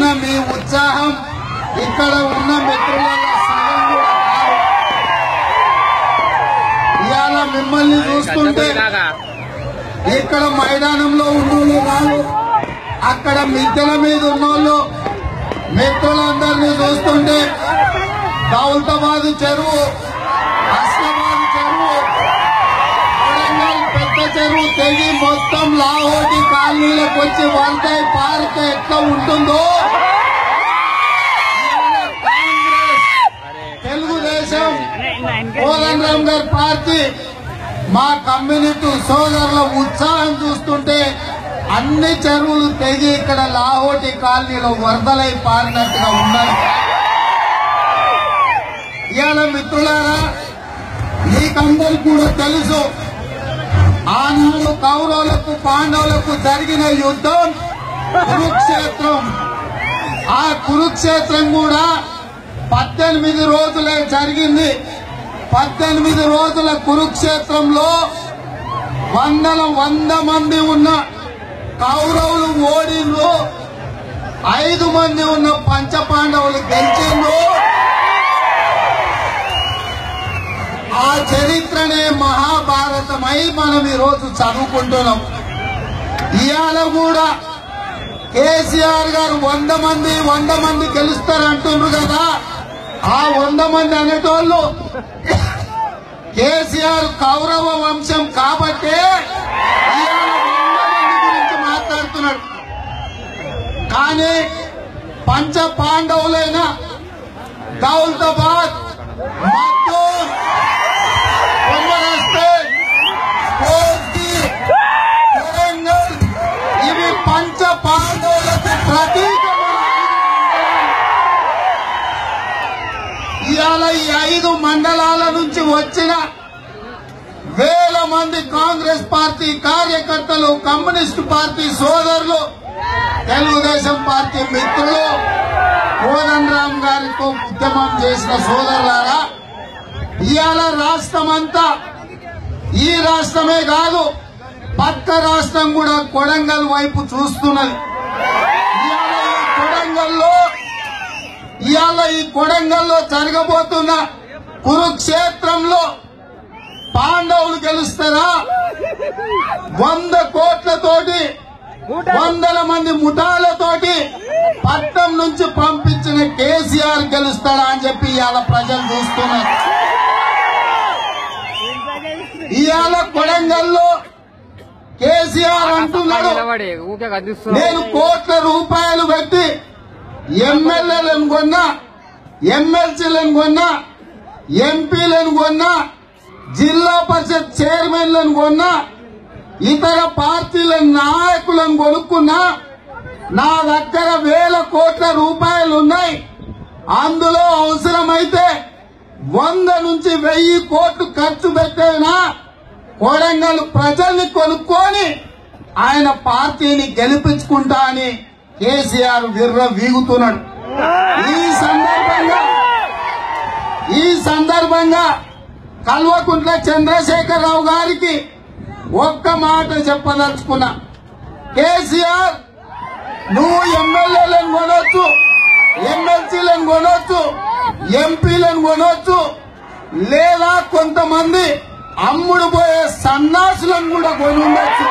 మీ ఉత్సాహం ఇక్కడ ఉన్న మిత్రులలో సగం కూడా కాదు. ఇవాళ మిమ్మల్ని చూస్తుంటే ఇక్కడ మైదానంలో ఉన్నోళ్ళు కాదు అక్కడ మిద్దెల మీద ఉన్నోళ్ళు మిత్రులందరినీ చూస్తుంటే దౌలతాబాద్ చెరువు అస్లాబాద్ చెరువు వరంగల్ పెద్ద చెరువు తెగి మొత్తం లాహోటి కాలనీలకు వచ్చి వంకాయ పార్క్ ఎట్లా ఉంటుందో కాంగ్రెస్ తెలుగుదేశం కోదండ రామ్ గారి పార్టీ మా కమ్యూనిటీ సోదరుల ఉత్సాహం చూస్తుంటే అన్ని చెరువులు తెగి ఇక్కడ లాహోటి కాలనీలో వరదలై పారినట్టుగా ఉన్నాయి ఇవాళ మిత్రులారా మీకందరు కూడా తెలుసు ఆనాడు కౌరవులకు పాండవులకు జరిగిన యుద్ధం కురుక్షేత్రం ఆ కురుక్షేత్రం కూడా పద్దెనిమిది రోజులే జరిగింది పద్దెనిమిది రోజుల కురుక్షేత్రంలో వందల వంద మంది ఉన్న కౌరవులు ఓడిండ్రు ఐదు మంది ఉన్న పంచపాండవులు గెలిచిండ్రు ఆ చరిత్రనే మహాభారతమై మనం ఈరోజు చదువుకుంటున్నాం ఇవాళ కూడా కేసీఆర్ గారు వంద మంది వంద మంది గెలుస్తారు అంటున్నారు కదా ఆ వంద మంది అనేటోళ్ళు కేసీఆర్ కౌరవ వంశం కాబట్టే ఇవాళ వంద మంది గురించి మాట్లాడుతున్నాడు కానీ పంచ పాండవులైన దౌలతాబాద్ మద్దూర్ కొమరస్తే కోటి వరంగల్ ఇవి పంచ పాండవులకు ప్రతీకమైన ఇవాళ ఈ ఐదు మండలాల నుంచి వచ్చిన వేల మంది కాంగ్రెస్ పార్టీ కార్యకర్తలు కమ్యూనిస్టు పార్టీ సోదరులు తెలుగుదేశం పార్టీ మిత్రులు కోదండ రామ్ గారితో ఉద్యమం చేసిన సోదరులారా ఇవాళ రాష్ట్రం అంతా ఈ రాష్ట్రమే కాదు పక్క రాష్ట్రం కూడా కొడంగల్ వైపు చూస్తున్నది ఇవాళ ఈ కొడంగల్లో ఇవాళ ఈ కొడంగల్లో జరగబోతున్న కురుక్షేత్రంలో పాండవులు గెలుస్తారా వంద కోట్లతోటి వందల మంది ముఠాలతోటి పట్నం నుంచి పంపించిన కేసీఆర్ గెలుస్తాడా అని చెప్పి ఇవాళ ప్రజలు చూస్తున్నారు ఇవాళ కొడంగల్లో కేసీఆర్ అంటున్నాడు నిలబడి ఊకే కదిలిస్తున్నాడు నేను కోట్ల రూపాయలు పెట్టి ఎమ్మెల్యేలను కొన్నా ఎమ్మెల్సీలను కొన్నా ఎంపీలను కొన్నా జిల్లా పరిషత్ చైర్మన్లను కొన్నా ఇతర పార్టీల నాయకులను కొనుక్కున్నా నా దగ్గర వేల కోట్ల రూపాయలు ఉన్నాయి అందులో అవసరమైతే వంద నుంచి వెయ్యి కోట్లు ఖర్చు పెట్టైనా కొడంగల్ ప్రజల్ని కొనుక్కొని ఆయన పార్టీని గెలిపించుకుంటా అని కేసీఆర్ విర్ర వీగుతున్నాడు ఈ సందర్భంగా ఈ సందర్భంగా కల్వకుంట్ల చంద్రశేఖరరావు గారికి ఒక్క మాట చెప్పదలుచుకున్నా కేసీఆర్ నువ్వు ఎమ్మెల్యేలను కొనొచ్చు ఎమ్మెల్సీలను కొనొచ్చు ఎంపీలను కొనొచ్చు లేదా కొంతమంది అమ్ముడు పోయే సన్నాసులను కూడా కొని ఉండొచ్చు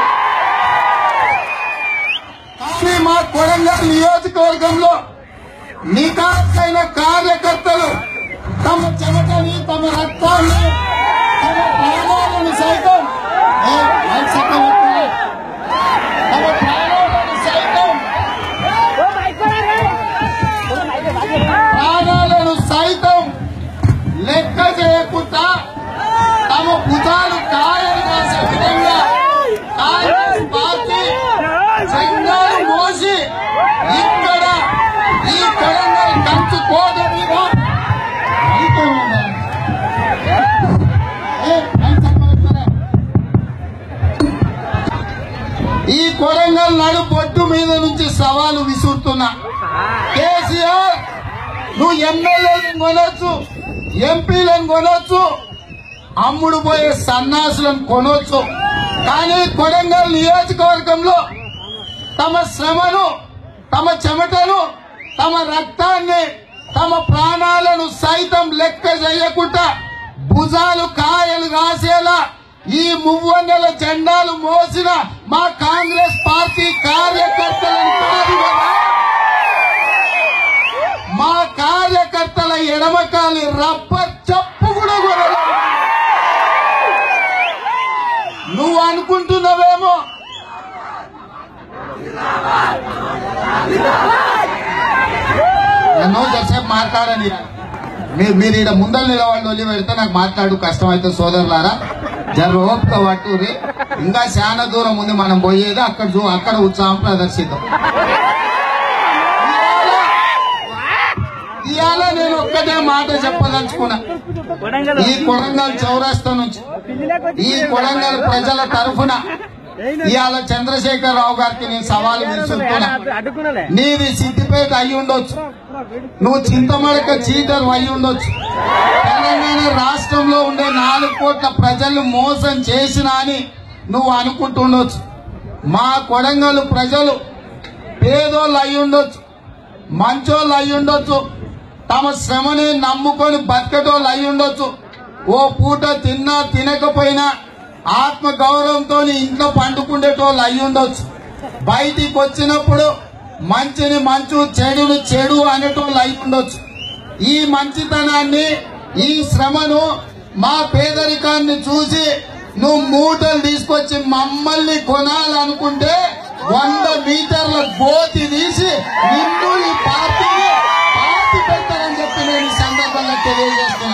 కానీ మా కొడంగల్ నియోజకవర్గంలో నికాసైన కార్యకర్తలు తమ చెమటని తమ రక్తాన్ని తమ ప్రాణాలను సైతం ఏ, మైక్ సక్కగా పెట్టుకోండి. తమ ప్రాణాలను సైతం ప్రాణాలను సైతం లెక్క చేయకుండా తమ భుజాలు కాయలు కాసే విధంగా కాంగ్రెస్ పార్టీ జెండాలు మోసి ఇక్కడ ఈ కొడంగల్ కంచు కోట మీద అయితే ఉన్నారు. ఏ, మైక్ సక్కగా పెట్టుకోరా. ఈ కొడంగల్ నడు బొట్టు మీద నుంచి సవాలు విసురుతున్నా కేసీఆర్ నువ్వు ఎమ్మెల్యేలను కొనొచ్చు ఎంపీలను కొనొచ్చు అమ్ముడు పోయే సన్నాసులను కొనొచ్చు కానీ కొడంగల్ నియోజకవర్గంలో తమ శ్రమను తమ చెమటను తమ రక్తాన్ని తమ ప్రాణాలను సైతం లెక్క చేయకుండా భుజాలు కాయలు కాసేలా ఈ మువ్వన్నెల జెండాలు మోసిన మా కాంగ్రెస్ పార్టీ కార్యకర్తలను కాదు కదా మా కార్యకర్తల ఎడమకాలి రప్ప చెప్పు కూడా కొనలేదు. నువ్వు అనుకుంటున్నావేమో నన్ను జరసేపు మాట్లాడని మీరు మీరు ఈడ ముందర నిలబడి వదిలి పెడితే నాకు మాట్లాడు కష్టమైతే సోదరులారా జర ఓపిక పట్టురి ఇంకా చాలా దూరం ఉంది మనం పోయేది అక్కడ చూ అక్కడ ఉత్సాహం ప్రదర్శిద్దాం ఇవాళ నేను ఒక్కటే మాట చెప్పదలుచుకున్నా ఈ కొడంగల్ చౌరస్తా నుంచి ఈ కొడంగల్ ప్రజల తరఫున ఇవాళ చంద్రశేఖర్ రావు గారికి నేను సవాలు విసురుతున్నా అడ్డుకున్నలే నీది సిద్దిపేట అయి ఉండొచ్చు నువ్వు చింతమడక చీటర్ అయి ఉండొచ్చు తెలంగాణ రాష్ట్రంలో ఉండే నాలుగు కోట్ల ప్రజలు మోసం చేసినా అని నువ్వు అనుకుంటుండొచ్చు మా కొడంగల్ ప్రజలు పేదోళ్ళు అయి ఉండొచ్చు మంచోళ్ళు అయి ఉండొచ్చు తమ శ్రమని నమ్ముకొని బతికేటోళ్ళు అయి ఉండొచ్చు ఓ పూట తిన్నా తినకపోయినా ఆత్మ గౌరవంతో ఇంట్లో పండుకుండేటోళ్ళు అయి ఉండొచ్చు బయటికి వచ్చినప్పుడు మంచిని మంచు చెడుని చెడు అనేటోళ్ళు అయి ఉండొచ్చు ఈ మంచితనాన్ని ఈ శ్రమను మా పేదరికాన్ని చూసి నువ్వు మూటలు తీసుకొచ్చి మమ్మల్ని కొనాలనుకుంటే వంద మీటర్ల గోతి తీసి నిన్ను ఈ పార్టీని పార్టీ పెడతారని చెప్పి నేను ఈ సందర్భంగా తెలియజేస్తున్నా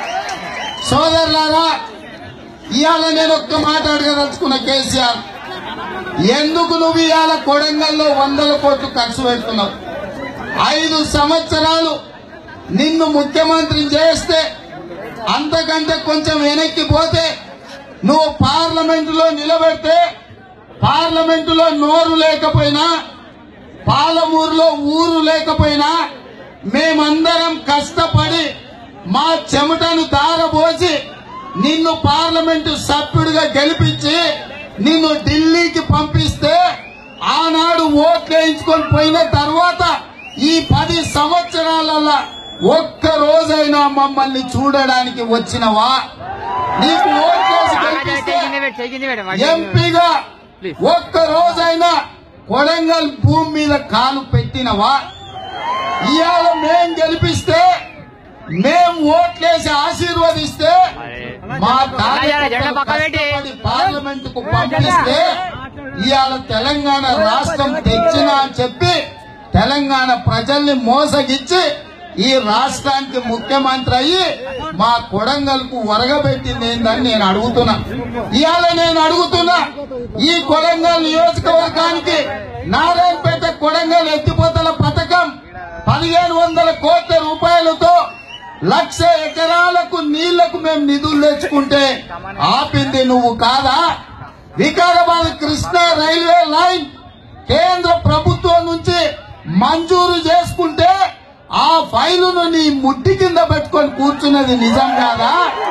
సోదరులారా ఇవాళ నేను ఒక్క మాట అడగదలుచుకున్న కేసీఆర్ ఎందుకు నువ్వు ఇవాళ కొడంగల్లో వందల కోట్లు ఖర్చు పెడుతున్నావు ఐదు సంవత్సరాలు నిన్ను ముఖ్యమంత్రిని చేస్తే అంతకంటే కొంచెం వెనక్కి పోతే నువ్వు పార్లమెంటులో నిలబెడితే పార్లమెంటులో నోరు లేకపోయినా పాలమూరులో ఊరు లేకపోయినా మేమందరం కష్టపడి మా చెమటను దారబోసి నిన్ను పార్లమెంటు సభ్యుడిగా గెలిపించి నిన్ను ఢిల్లీకి పంపిస్తే ఆనాడు ఓట్లు వేయించుకొని పోయిన తర్వాత ఈ పది సంవత్సరాలలో ఒక్క రోజైనా మమ్మల్ని చూడడానికి వచ్చినవా నీకు ఓట్లేసి గెలిపిస్తే ఎంపీగా ఒక్క రోజైనా కొడంగల్ భూమి మీద కాలు పెట్టినవా ఇవాళ మేం గెలిపిస్తే మేం ఓట్లేసి ఆశీర్వదిస్తే మా కార్యకర్తలు పార్లమెంట్ కు పంపిస్తే ఇవాళ తెలంగాణ రాష్ట్రం తెచ్చినా అని చెప్పి తెలంగాణ ప్రజల్ని మోసగిచ్చి ఈ రాష్ట్రానికి ముఖ్యమంత్రి అయ్యి మా కొడంగల్కు ఒరగబెట్టింది ఏందని నేను అడుగుతున్నా ఇవాళ నేను అడుగుతున్నా ఈ కొడంగల్ నియోజకవర్గానికి నారాయణపేట కొడంగల్ ఎత్తిపోతల పథకం పదిహేను వందల కోట్ల రూపాయలతో లక్ష ఎకరాలకు నీళ్లకు మేము నిధులు తెచ్చుకుంటే ఆపింది నువ్వు కాదా వికారాబాద్ కృష్ణా రైల్వే లైన్ కేంద్ర ప్రభుత్వం నుంచి మంజూరు చేసుకుంటే ఆ ఫైలును నీ ముట్టి కింద పెట్టుకొని కూర్చున్నది నిజం కాదా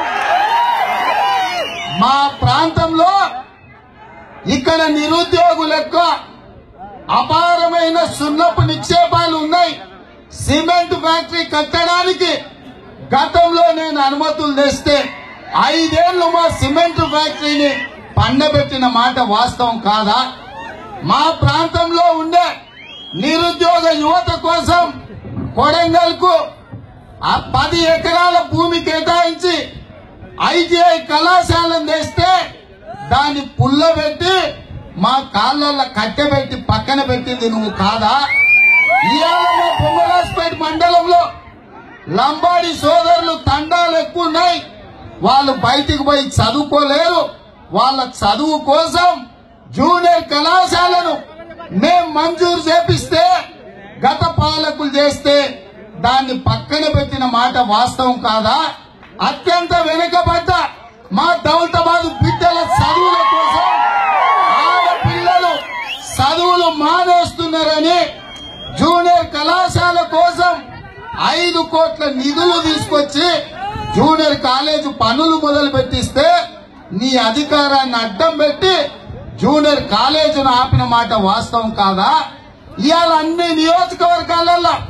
మా ప్రాంతంలో ఇక్కడ నిరుద్యోగులకు అపారమైన సున్నపు నిక్షేపాలు ఉన్నాయి సిమెంట్ ఫ్యాక్టరీ కట్టడానికి గతంలో నేను అనుమతులు తెస్తే ఐదేళ్లు మా సిమెంట్ ఫ్యాక్టరీని పండబెట్టిన మాట వాస్తవం కాదా మా ప్రాంతంలో ఉండే నిరుద్యోగ యువత కోసం కొడంగల్ కు ఆ పది ఎకరాల భూమి కేటాయించి ఐటీఐ కళాశాలను తెస్తే దాన్ని పుల్లబెట్టి మా కాళ్ళల్లో కట్టెబెట్టి పక్కన పెట్టింది నువ్వు కాదా ఇవాళ మా బొమ్మరాజపేట మండలంలో లంబాడి సోదరులు తండాలు ఎక్కువ ఉన్నాయి వాళ్ళు బయటికి పోయి చదువుకోలేరు వాళ్ళ చదువు కోసం జూనియర్ కళాశాలను మేం మంజూరు చేపిస్తే గత పాలకులు చేస్తే దాన్ని పక్కన పెట్టిన మాట వాస్తవం కాదా అత్యంత వెనుకబడ్డ మా దౌలతాబాద్ బిడ్డల చదువుల కోసం ఆడపిల్లలు చదువులు మానేస్తున్నారని జూనియర్ కళాశాల కోసం ఐదు కోట్ల నిధులు తీసుకొచ్చి జూనియర్ కాలేజ్ పనులు మొదలు పెట్టిస్తే నీ అధికారాన్ని అడ్డం పెట్టి జూనియర్ కాలేజీని ఆపిన మాట వాస్తవం కాదా ఇవాళ అన్ని నియోజకవర్గాలలో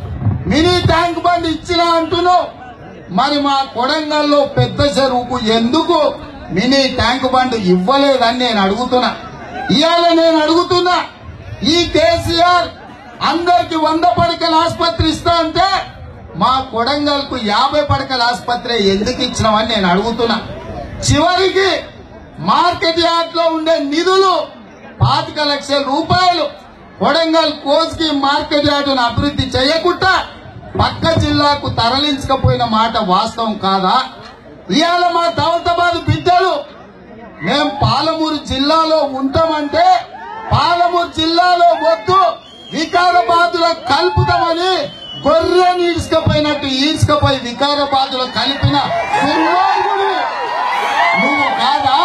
మినీ ట్యాంక్ బండ్ ఇచ్చిన అంటున్నావు మరి మా కొడంగల్లో పెద్ద చెరువుకు ఎందుకు మినీ ట్యాంక్ బండ్ ఇవ్వలేదని నేను అడుగుతున్నా ఇవాళ నేను అడుగుతున్నా ఈ కేసీఆర్ అందరికి వంద పడకల ఆసుపత్రి ఇస్తా అంటే మా కొడంగల్కు యాభై పడకల ఆసుపత్రి ఎందుకు ఇచ్చినామని నేను అడుగుతున్నా చివరికి మార్కెట్ యార్డ్ లో ఉండే నిధులు పాతిక లక్షల రూపాయలు కొడంగల్ కోస్కి మార్కెట్ యార్డును అభివృద్ధి చేయకుండా పక్క జిల్లాకు తరలించకపోయిన మాట వాస్తవం కాదా ఇవాళ మా దౌలతాబాద్ బిడ్డలు మేం పాలమూరు జిల్లాలో ఉంటామంటే పాలమూరు జిల్లాలో వద్దు వికారాబాదులో కలుపుతామని గొర్రెని ఈడ్చుకపోయినట్టు ఈడ్చుకపోయి వికారాబాదులో కలిపిన దుర్మార్గుడు నువ్వు కాదా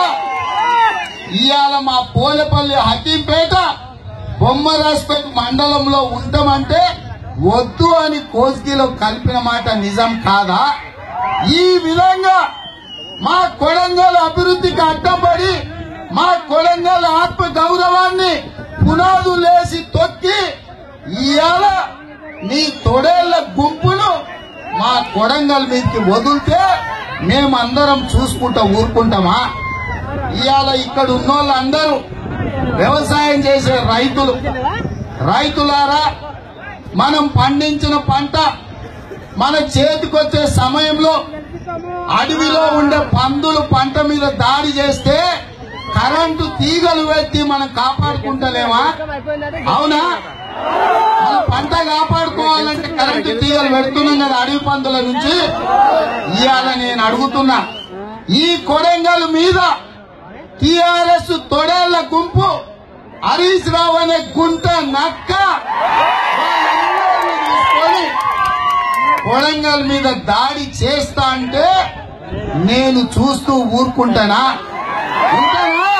ఇవాళ మా పోలేపల్లి హకీంపేట బొమ్మరాజ్పేట మండలంలో ఉంటామంటే వద్దు అని కోస్గిలో కలిపిన మాట నిజం కాదా ఈ విధంగా మా కొడంగల్ అభివృద్ధికి అడ్డంపడి మా కొడంగల్ ఆత్మ గౌరవాన్ని పునాదులేసి తొక్కి ఇవాళ నీ తొడేళ్ల గుంపును మా కొడంగల్ మీదకి వదిలితే మేమందరం చూసుకుంటా ఊరుకుంటామా ఇవాళ ఇక్కడ ఉన్న వాళ్ళందరూ వ్యవసాయం చేసే రైతులు రైతులారా మనం పండించిన పంట మన చేతికొచ్చే సమయంలో అడవిలో ఉండే పందులు పంట మీద దాడి చేస్తే కరెంటు తీగలు పెట్టి మనం కాపాడుకుంటలేమా అవునా మన పంట కాపాడుకోవాలంటే కరెంటు తీగలు పెడుతున్నాం కదా అడవి పందుల నుంచి ఇవాళ నేను అడుగుతున్నా ఈ కొడంగల్ మీద టిఆర్ఎస్ తొడేళ్ల గుంపు హరీష్ రావు అనే గుంట నక్క వాళ్ళందరినీ తీసుకొని కొడంగల్ మీద దాడి చేస్తా అంటే నేను చూస్తూ ఊరుకుంటానా ఉంటానా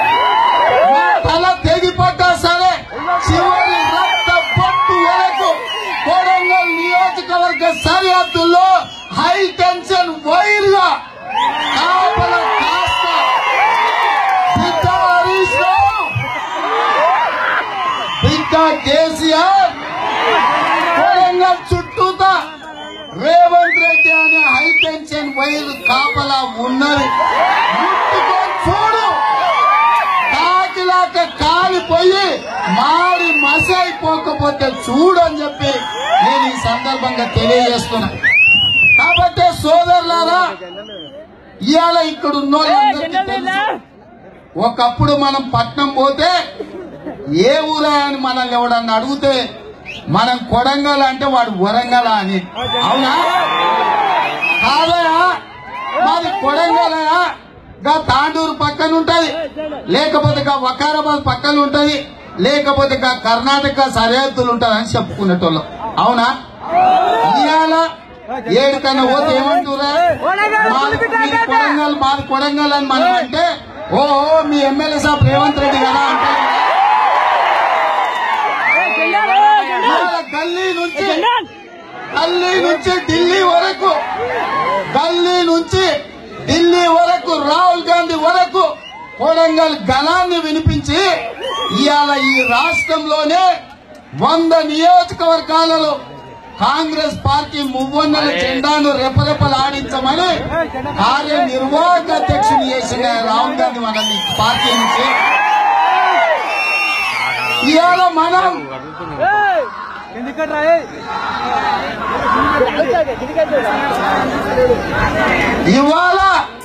నా తల తెగిపడ్డా సరే చివరి రక్త పట్టు వరకు కొడంగల్ నియోజకవర్గ సరిహద్దుల్లో హై టెన్షన్ వైర్ గా కాపలా కాస్తా బిడ్డ హరీష్ రావు బిడ్డ కేసీఆర్ కొడంగల్ చుట్టూతా రేవంత్ రెడ్డి అనే హై టెన్షన్ వైర్ కాపలా ఉన్నది ముట్టుకొని చూడు కాకిలాక కాలిపోయి మాడి మసి అయిపోకపోతే చూడు అని చెప్పి నేను ఈ సందర్భంగా తెలియజేస్తున్నా కాబట్టి సోదరులారా ఇవాళ ఇక్కడ ఉన్న వాళ్ళందరికీ తెలుసు. ఒకప్పుడు మనం పట్నం పోతే ఏ ఊరా అని మనల్ని ఎవడన్నా అడిగితే మనం కొడంగల్ అంటే వాడు వరంగల్ అని అవునా కాదయా మాది కొడంగలయా గా తాండూరు పక్కన ఉంటది లేకపోతే గా వకారాబాద్ పక్కన ఉంటది లేకపోతే గా కర్ణాటక సరిహద్దులు ఉంటది అని చెప్పుకునేటోళ్ళం అవునా ఇవాళ ఏడు కన్నా పోతే ఏమంటురా మాది మీది కొడంగల్ మాది కొడంగల్ అని మనం అంటే ఓ ఓ, మీ ఎమ్మెల్యే సాబ్ రేవంత్ రెడ్డి కదా అంటే ఇవాళ గల్లీ నుంచి గల్లీ నుంచి ఢిల్లీ వరకు గల్లీ నుంచి ఢిల్లీ వరకు రాహుల్ గాంధీ వరకు కొడంగల్ గణాన్ని వినిపించి ఇవాళ ఈ రాష్ట్రంలోనే వంద నియోజకవర్గాలలో కాంగ్రెస్ పార్టీ మువ్వన్నెల జెండాను రెపరెపలాడించమని కార్యనిర్వాహక అధ్యక్షుని చేసిన రాహుల్ గాంధీ మనల్ని పార్టీ నుంచి ఇవాళ మనం ఎందుకట్రా ఇవాళ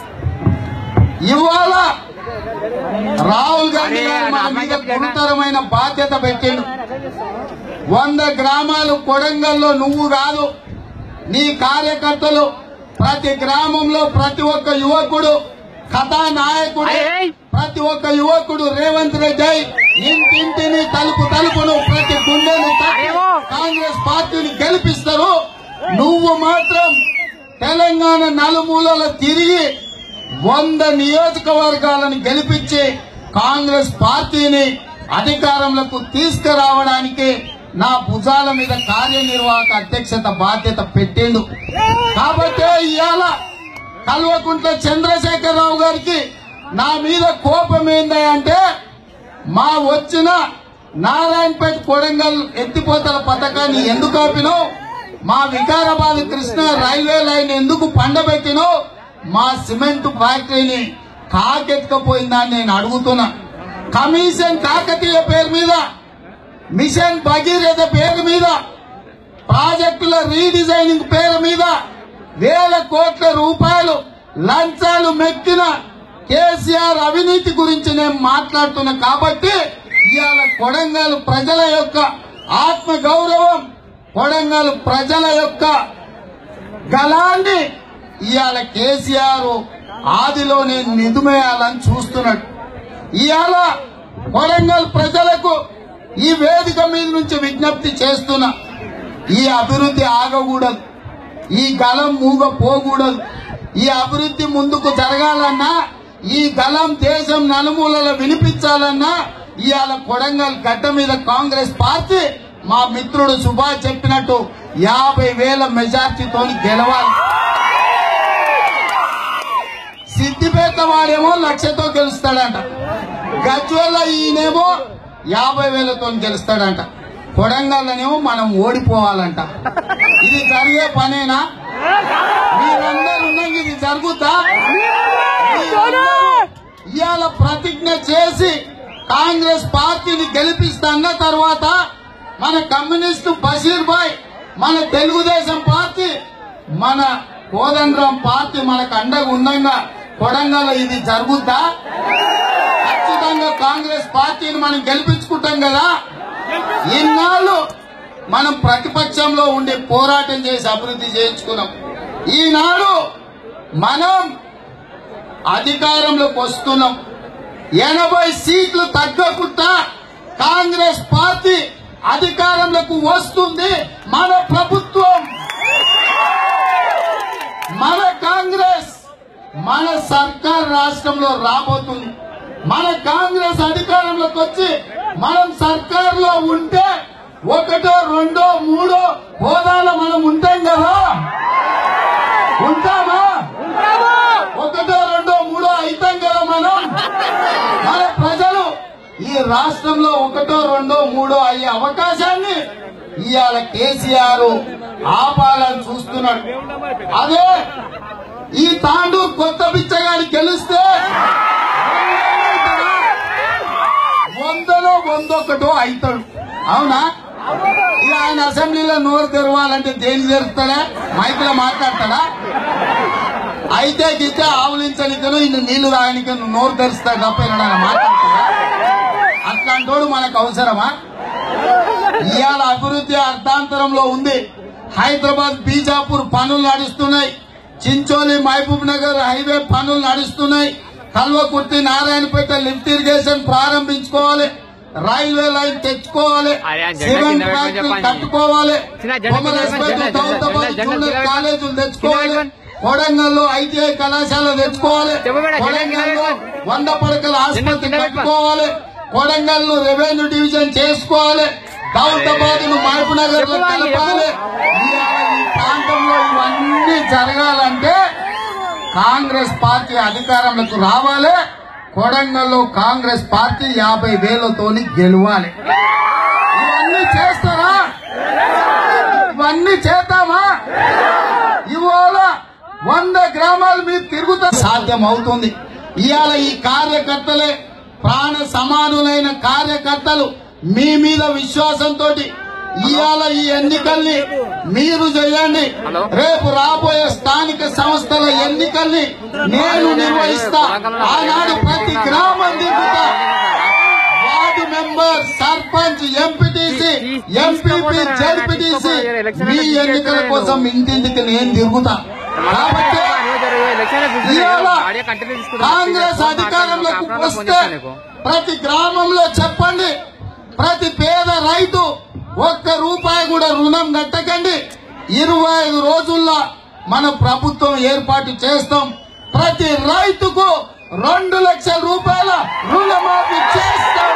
ఇవాళ రాహుల్ గాంధీ గారు మన మీద గురుతరమైన బాధ్యత పెట్టిండు వంద గ్రామాలు కొడంగల్లో నువ్వు కాదు నీ కార్యకర్తలు ప్రతి గ్రామంలో ప్రతి ఒక్క యువకుడు కథానాయకుడు ప్రతి ఒక్క యువకుడు రేవంత్ రెడ్డి ఇంటింటిని తలుపు తలుపును ప్రతి గుండెను తట్టి కాంగ్రెస్ పార్టీని గెలిపిస్తారు నువ్వు మాత్రం తెలంగాణ నలుమూలల తిరిగి వంద నియోజకవర్గాలను గెలిపించి కాంగ్రెస్ పార్టీని అధికారంలోకి తీసుకురావడానికి నా భుజాల మీద కార్యనిర్వాహక అధ్యక్షత బాధ్యత పెట్టిండు కాబట్టి ఇవాళ కల్వకుంట్ల చంద్రశేఖరరావు గారికి నా మీద కోపం ఏంది అంటే మా వచ్చిన నారాయణపేట కొడంగల్ ఎత్తిపోతల పథకాన్ని ఎందుకు ఆపినావు మా వికారాబాద్ కృష్ణ రైల్వే లైన్ ఎందుకు పండబెట్టినో మా సిమెంట్ ఫ్యాక్టరీని కాకెత్తుకపోయిందని నేను అడుగుతున్నా కమిషన్ కాకతీయ పేరు మీద మిషన్ భగీరథ పేరు మీద ప్రాజెక్టుల రీడిజైనింగ్ పేరు మీద వేల కోట్ల రూపాయలు లంచాలు మెక్కిన కేసీఆర్ అవినీతి గురించి నేను మాట్లాడుతున్నా కాబట్టి ఇవాళ కొడంగల్ ప్రజల యొక్క ఆత్మ గౌరవం కొడంగల్ ప్రజల యొక్క గలాన్ని ఇవాళ కేసీఆర్ ఆదిలోనే నిదుమేయాలని చూస్తున్నాడు ఇవాళ కొడంగల్ ప్రజలకు ఈ వేదిక మీద నుంచి విజ్ఞప్తి చేస్తున్నా ఈ అభివృద్ధి ఆగకూడదు ఈ గలం మూగ పోకూడదు ఈ అభివృద్ధి ముందుకు జరగాలన్నా ఈ గలం దేశం నలుమూలలో వినిపించాలన్నా ఇవాళ కొడంగల్ గడ్డ మీద కాంగ్రెస్ పార్టీ మా మిత్రుడు సుభాష్ చెప్పినట్టు యాభై వేల మెజార్టీతో గెలవాలి సిద్దిపేట వాడేమో లక్షతో గెలుస్తాడంట గజ్వల్ల ఈయనేమో యాభై వేలతో గెలుస్తాడంట కొడంగల్లోనేమో మనం ఓడిపోవాలంట ఇది జరిగే పనేనా మీరందరూ ఉన్నాక ఇది జరుగుతా మీరందరూ ఇవాళ ప్రతిజ్ఞ చేసి కాంగ్రెస్ పార్టీని గెలిపిస్తాన్న తర్వాత మన కమ్యూనిస్టు బషీర్ భాయ్ మన తెలుగుదేశం పార్టీ మన కోదండరాం పార్టీ మనకు అండగా ఉండంగా కొడంగల్ ఇది జరుగుద్దా ఖచ్చితంగా కాంగ్రెస్ పార్టీని మనం గెలిపించుకుంటాం కదా ఇన్నాళ్ళు మనం ప్రతిపక్షంలో ఉండి పోరాటం చేసి అభివృద్ధి చేయించుకున్నాం ఈనాడు మనం అధికారంలోకి వస్తున్నాం ఎనభై సీట్లు తగ్గకుండా కాంగ్రెస్ పార్టీ అధికారంలోకి వస్తుంది మన ప్రభుత్వం మన కాంగ్రెస్ మన సర్కార్ రాష్ట్రంలో రాబోతుంది మన కాంగ్రెస్ అధికారంలోకి వచ్చి మనం సర్కార్ లో ఉంటే ఒకటో రెండో మూడో హోదాలో మనం ఉంటాం కదా ఉంటామా ఒకటో రెండో మూడో అవుతాం కదా మనం మన ప్రజలు ఈ రాష్ట్రంలో ఒకటో రెండో మూడో అయ్యే అవకాశాన్ని ఇవాళ కేసీఆర్ ఆపాలని చూస్తున్నాడు అదే ఈ తాండూరు కొత్త బిచ్చగాడి గెలిస్తే వందలో వందొకటో అవుతాడు అవునా ఇక ఆయన అసెంబ్లీలో నోరు తెరవాలంటే దేని తెరుస్తాడా మైక్లో మాట్లాడతాడా అయితే గిట్టే ఆవులించనికను ఇన్ని నీళ్లు తాగనిక నోరు తెరుస్తాడు తప్ప ఆయన మాట్లాడతాడా అట్లాంటోడు మనకు అవసరమా ఇవాళ అభివృద్ధి అర్థాంతరంలో ఉంది హైదరాబాద్ బీజాపూర్ పనులు నడుస్తున్నాయి చించోలి మహబూబ్ నగర్ హైవే పనులు నడుస్తున్నాయి కల్వకుర్తి నారాయణపేట లిఫ్ట్ ఇరిగేషన్ ప్రారంభించుకోవాలి రైల్వే లైన్ తెచ్చుకోవాలి అరే, ఆ జెండా సిమెంట్ కింద పెట్టుకొని ఫ్యాక్టరీ చెప్పండి. కట్టుకోవాలి చిన్న జెండా కింద కొమరస్పేట, పెట్టుకొని, జెండా, దౌలతాబాద్ జెండా, జెండా జూనియర్ కింద కాలేజీలు తెచ్చుకోవాలి కింద కొడంగల్లో ఐటీఐ కళాశాల తెచ్చుకోవాలి చెప్పు మేడం, జెండా కింద కొడంగల్లో పెట్టుకోండి. వంద పడకల ఆసుపత్రి కింద పెట్టుకోండి. కట్టుకోవాలి కొడంగల్ ను రెవెన్యూ డివిజన్ చేసుకోవాలి దౌలతాబాద్ ను మహబూబ్ నగర్ లో చెప్పు వాళ్ళు, కలపాలి ఇవాళ ఈ ప్రాంతంలో ఇవన్నీ జరగాలంటే కాంగ్రెస్ పార్టీ అధికారంలోకి రావాలి కొడంగల్లో కాంగ్రెస్ పార్టీ యాభై వేలతోని గెలవాలి ఇవన్నీ చేస్తారా ఇవన్నీ చేద్దామా ఇవాళ వంద గ్రామాలు మీరు తిరుగుతా సాధ్యం అవుతుంది ఇవాళ ఈ కార్యకర్తలే ప్రాణ సమానులైన కార్యకర్తలు మీ మీద విశ్వాసంతో ఇవాళ ఈ ఎన్నికల్ని మీరు చేయండి హలో. రేపు రాబోయే స్థానిక సంస్థల ఎన్నికల్ని నేను నిర్వహిస్తా ఆనాడు ప్రతి గ్రామం తిరుగుతా ward member sarpanch MPTC MPP ZPTC మీ ఎన్నికల కోసం ఇంటింటికి నేను తిరుగుతా కాబట్టి ఇవాళ కాంగ్రెస్ అధికారంలోకి వస్తే ప్రతి గ్రామంలో చెప్పండి ప్రతి పేద రైతు ఒక్క రూపాయి కూడా రుణం కట్టకండి ఇరవై ఐదు రోజుల్లో మన ప్రభుత్వం ఏర్పాటు చేస్తాం ప్రతి రైతుకు రెండు లక్షల రూపాయల రుణమాఫీ చేస్తాం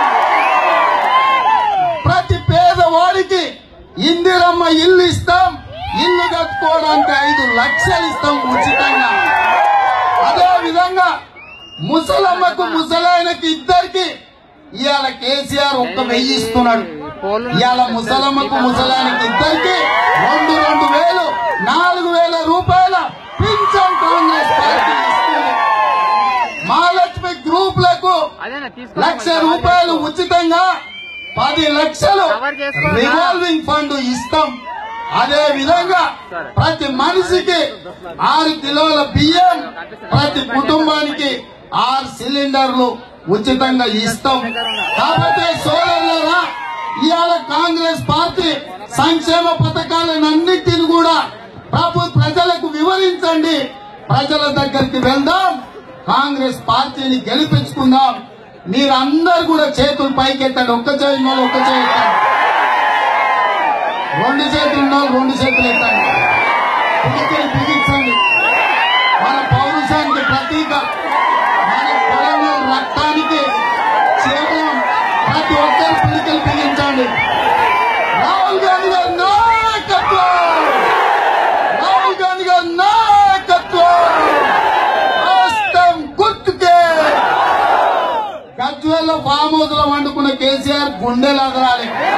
ప్రతి పేదవాడికి ఇందిరమ్మ ఇల్లు ఇస్తాం ఇల్లు కట్టుకోవడానికి ఐదు లక్షలు ఇస్తాం ఉచితంగా అదే విధంగా ముసలమ్మకు ముసలాయనకి ఇద్దరికి ఇవాళ కేసీఆర్ ఒక్క వెయ్యి ఇస్తున్నాడు ఇవాళ ముసలమ్మకు ముసలాయనకి ఇద్దరికి రెండు రెండు వేలు వేలు నాలుగు వేల రూపాయల పింఛన్ కాంగ్రెస్ పార్టీ ఇస్తుంది మహాలక్ష్మి గ్రూపులకు అదేనా తీసుకో లక్ష రూపాయలు ఉచితంగా పది లక్షలు కవర్ చేసుకోండి. రివాల్వింగ్ ఫండ్ ఇస్తాం అదే విధంగా ప్రతి మనిషికి ఆరు కిలోల బియ్యం ప్రతి కుటుంబానికి ఆరు సిలిండర్లు ఉచితంగా ఇస్తాం కాబట్టి సోదరులారా ఇవాళ కాంగ్రెస్ పార్టీ సంక్షేమ పథకాలన్నింటిని కూడా ప్రభు ప్రజలకు వివరించండి ప్రజల దగ్గరికి వెళ్దాం కాంగ్రెస్ పార్టీని గెలిపించుకుందాం మీరందరూ కూడా చేతులు పైకెత్తండి ఒక్క చేయి ఉన్న వాళ్ళు ఒక్క చేయి ఎత్తండి రెండు చేతులు ఉన్న వాళ్ళు రెండు చేతులు ఎత్తండి పిడికిలు బిగించండి మన పౌరుషానికి ప్రతీక మన పొలంలో రక్తానికి చిహ్నం ప్రతి ఒక్కరు పిడికిలు బిగించండి రాహుల్ గాంధీ గారి నాయకత్వం రాహుల్ గాంధీ గారి నాయకత్వం రాష్ట్రం గుర్తుకే గజ్వేల్లో ఫామ్ హౌస్ లో వండుకున్న కేసీఆర్ గుండెలు అదరాలి